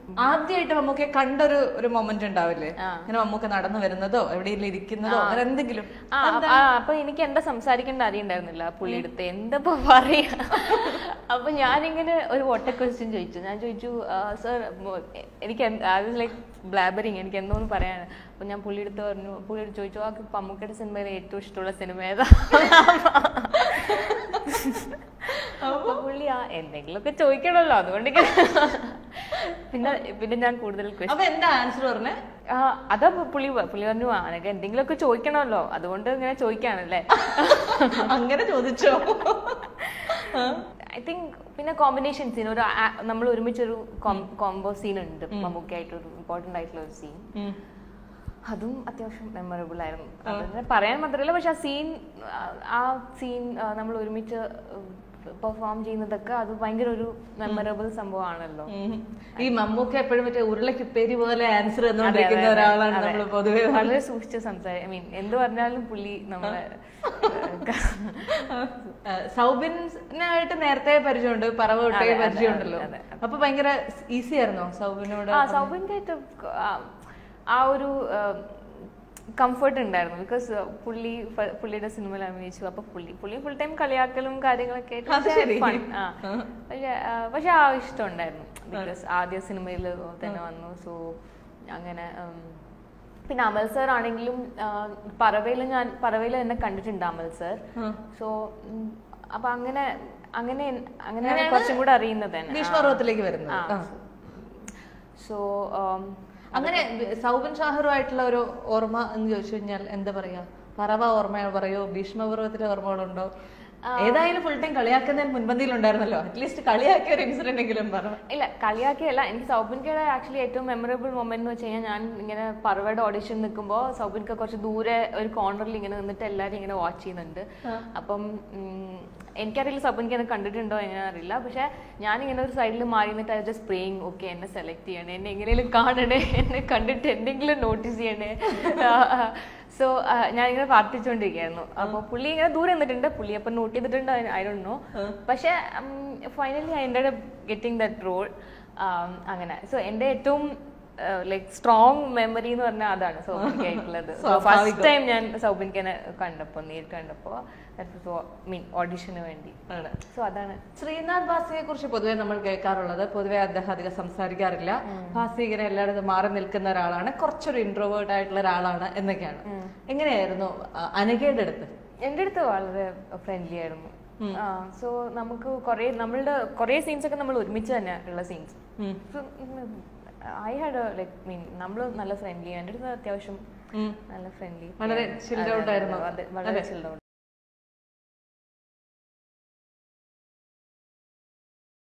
ആദ്യമായിട്ട് മമ്മൂക്കെ കണ്ടൊരു ഒരു മൊമെന്റ് ഉണ്ടാവില്ലേ ആ. ഇങ്ങനെ മമ്മൂക്ക നടന്നു വരുന്നതോ എവിടെയെങ്കിലും ഇരിക്കുന്നതോ അങ്ങനെ എന്തെങ്കിലും ആ ആ, അപ്പൊ എനിക്ക് എന്താ സംസാരിക്കേണ്ട അറിയണ്ടായിരുന്നില്ല പുള്ളിയെടുത്ത് എന്തപ്പോ പറയാ അപ്പൊ ഞാനിങ്ങനെ ഒരു ഒട്ട ക്വസ്റ്റ്യൻ ചോദിച്ചു ഞാൻ ചോദിച്ചു സർ എനിക്ക് ലൈക്ക് ബ്ലാബറിങ് എനിക്ക് എന്തോന്ന് പറയാൻ അപ്പൊ ഞാൻ പുള്ളിയെടുത്ത് പറഞ്ഞു പുള്ളിയെടുത്ത് ചോദിച്ചു ആ പമ്മുക്കയുടെ സിനിമയിലെ ഏറ്റവും ഇഷ്ടമുള്ള സിനിമ ഏതാ അപ്പൊ പുള്ളി ആ എന്തെങ്കിലുമൊക്കെ ചോദിക്കണമല്ലോ അതുകൊണ്ട് ഇങ്ങനെ പിന്നെ പിന്നെ ഞാൻ കൂടുതൽ question അപ്പൊ എന്താ ആൻസർ പറഞ്ഞേ ആ, അതാ പു- പുള്ളി പ- പുള്ളി പറഞ്ഞു "ആ, നിനക്ക് എന്തെങ്കിലുമൊക്കെ ചോദിക്കണമല്ലോ അതുകൊണ്ട് ഇങ്ങനെ ചോദിക്കാണല്ലേ അങ്ങനെ ചോദിച്ചോ ഐ തിങ്ക് പിന്നെ കോമ്പിനേഷൻ സീൻ ഒരു നമ്മൾ ഒരുമിച്ചൊരു കോംബോ സീൻ ഉണ്ട് മമ്മൂക്കായിട്ട് ഒരു ഇമ്പോർട്ടന്റ് ആയിട്ടുള്ള ഒരു സീൻ ഉം. അതും അത്യാവശ്യം മെമ്മറബിൾ ആയിരുന്നു അതിനെ പറയാൻ മാത്രമല്ല പക്ഷെ ആ സീൻ ആ സീൻ നമ്മൾ ഒരുമിച്ച് പെർഫോം ചെയ്യുന്നതൊക്കെ അത് ഭയങ്കര ഒരു മെമ്മറബിൾ സംഭവമാണല്ലോ ഉം. ഈ മമ്മൂക്ക എപ്പോഴും മറ്റേ ഉരുളക്കിപ്പേരി പോലെ ആൻസർ അതെ, തന്നുകൊണ്ടിരിക്കുന്ന അതെ, ഒരാളാണ് അതെ. നമ്മൾ പൊതുവെ വളരെ സൂക്ഷിച്ച് സംസാരിക്കും ഐ മീൻ എന്ത് പറഞ്ഞാലും പുള്ളി നമ്മളെ സൗബിനായിട്ട് നേരത്തെ പരിചയമുണ്ട് പറവ തൊട്ടേ അതെ, അതെ, പരിചയമുണ്ടല്ലോ അതെ, അപ്പൊ ഭയങ്കര ഈസി ആയിരുന്നോ സൗബിനോട് ആ സൗബിൻ്റെ ആയിട്ട് ആ ഒരു കംഫർട്ട് ഉണ്ടായിരുന്നു ബിക്കോസ് പുള്ളി ഫ- പുള്ളിയുടെ സിനിമയിൽ അഭിനയിച്ചു അപ്പൊ പുള്ളി പുള്ളി ഫുൾ ടൈം കളിയാക്കലും കാര്യങ്ങളൊക്കെ ആയിട്ട് അത് പക്ഷേ ശരി. fun. ആ. പക്ഷെ ആ, പക്ഷെ ആ ഇഷ്ടം ഉണ്ടായിരുന്നു ബിക്കോസ് ആദ്യ സിനിമയിൽ തന്നെ വന്നു സോ അങ്ങനെ ഉം, പിന്നെ അമൽ സർ ആണെങ്കിലും പറവയിൽ ഞാൻ പറവയിൽ എന്നെ കണ്ടിട്ടുണ്ട് അമൽ സർ സോ അപ്പൊ അങ്ങനെ അങ്ങനെ അങ്ങനെയാണ് കുറച്ചും കൂടെ അറിയുന്നത് തന്നെ ഭീഷ്മപർവത്തിലേക്ക് വരുന്നത് ആ. സോ അങ്ങനെ സൗബിൻ ഷാഹറുമായിട്ടുള്ള ഒരു ഓർമ്മ എന്ന് ചോദിച്ചു കഴിഞ്ഞാൽ എന്താ പറയാ പറവ ഓർമ്മ പറയോ ഭീഷ്മപർവത്തിലെ ഓർമ്മകളുണ്ടോ ഏതായാലും ഫുൾ ടൈം കളിയാക്കുന്നതിന് മുൻപന്തിയിൽ ഉണ്ടായിരുന്നല്ലോ അറ്റ്ലീസ്റ്റ് കളിയാക്കിയ ഒരു ഇൻസിഡന്റ് എങ്കിലും പറ ഇല്ല കളിയാക്കിയല്ല എനിക്ക് സൗബിൻകയുടെ ആക്ച്വലി ഏറ്റവും മെമ്മറബിൾ മൊമെന്റ് എന്ന് വെച്ച് കഴിഞ്ഞാൽ ഞാൻ ഇങ്ങനെ പറവയുടെ ഓഡിഷൻ നിൽക്കുമ്പോൾ സൗബിൻക കുറച്ച് ദൂരെ ഒരു കോർണറിൽ ഇങ്ങനെ നിന്നിട്ട് എല്ലാവരും ഇങ്ങനെ വാച്ച് ചെയ്യുന്നുണ്ട് അപ്പം ഉം, എനിക്കറിയില്ല സൗബിൻക എന്നെ കണ്ടിട്ടുണ്ടോ എങ്ങനെ അറിയില്ല പക്ഷെ ഞാനിങ്ങനെ ഒരു സൈഡിൽ മാറി നിന്നിട്ട് അത് ജസ്റ്റ് പ്രേയിങ് ഓക്കെ എന്നെ സെലക്ട് ചെയ്യണേ എന്നെ എങ്ങനെയും കാണണേ എന്നെ കണ്ടിട്ട് എന്തെങ്കിലും നോട്ടീസ് ചെയ്യണേ സോ ഞാനിങ്ങനെ പ്രാർത്ഥിച്ചുകൊണ്ടിരിക്കുകയായിരുന്നു അപ്പോൾ പുള്ളി ഇങ്ങനെ ദൂരെ നിന്നിട്ടുണ്ട് പുള്ളി അപ്പം നോട്ട് ചെയ്തിട്ടുണ്ട് ഐ ഡോണ്ട് നോ പക്ഷേ finally I end getting that role അങ്ങനെ സോ എൻ്റെ ഏറ്റവും ലൈക്ക് സ്ട്രോങ് മെമ്മറി എന്ന് പറഞ്ഞാൽ അതാണ് സൗബിൻക്ക് ആയിട്ടുള്ളത് ഫസ്റ്റ് ടൈം ഞാൻ സൗബിൻക്കനെ കണ്ടപ്പോൾ നേരിട്ട് കണ്ടപ്പോൾ മീൻ ഓഡിഷന് വേണ്ടി ആണ് സോ അതാണ് ശ്രീനാഥ് ഭാസിയെ കുറിച്ച് പൊതുവെ നമ്മൾ കേൾക്കാറുള്ളത് പൊതുവെ അദ്ദേഹം അധികം സംസാരിക്കാറില്ല ഭാസി ഇങ്ങനെ എല്ലായിടത്തും മാറി നിൽക്കുന്ന ഒരാളാണ് കുറച്ചൊരു ഇൻട്രോവേർട്ട് ആയിട്ടുള്ള ഒരാളാണ് എന്നൊക്കെയാണ് എങ്ങനെയായിരുന്നു ആ, അനഘയുടെ അടുത്ത് എൻ്റെ അടുത്ത് വളരെ ഫ്രണ്ട്ലി ആയിരുന്നു സോ നമുക്ക് കുറേ നമ്മളുടെ കുറേ സീൻസ് ഒക്കെ നമ്മൾ ഒരുമിച്ച് തന്നെ ഉള്ള scenes I had like mean നമ്മൾ നല്ല ഫ്രണ്ട്ലി എൻ്റെ അടുത്ത് അത്യാവശ്യം ഉം. നല്ല ഫ്രണ്ട്ലി വളരെ chilled out ആയിരുന്നു. വളരെ ചിൽഡ് ഔട്ട്